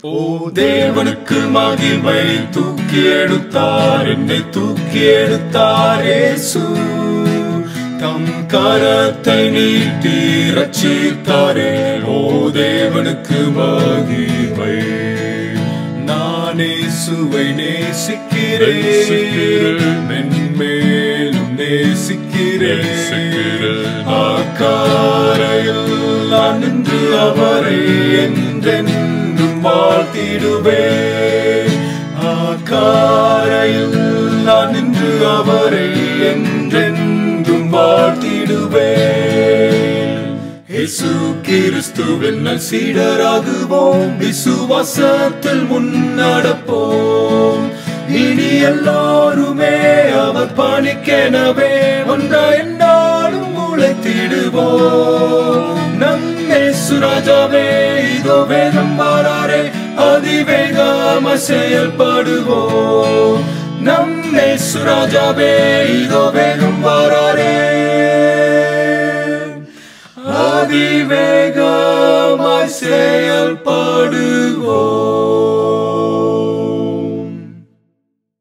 ஓ தேவனுக்கு மகிமை தூக்கி எடுத்தார் என்னை தூக்கி எடுத்தார் இயேசு தம் கரத்தை நீட்டி ரட்சித்தாரே ஓ தேவனுக்கு மகிமை நானே சுவை நேசிக்கிறேன் நேசிக்கிறேன். மென்மேலும் நேசிக்கிறேன் நேசிக்கிறேன். ஆக்காரையில் நான் நின்று அவரை என்றென்றும் வாழ்த்திடுவேன் ஆக்காரையில் நான் நின்று அவரை என்றென்றும் வாழ்த்திடுவேன் இயேசு கிறிஸ்துவின் சீடராகுவோம் விசுவாசத்தில் முன்னடப்போம் இனி எல்லாருமே அவர் பணிக்கெனவே ஒன்றா என்னாலும் உழைத்திடுவோம் நம் சுராஜாவே இதோ வேகம் வாராரே அதிவேகம செயல்படுவோம் நம் சுராஜாவே இதோ வேகம் வாராரே அதிவேகமாய் செயல்படுவோம்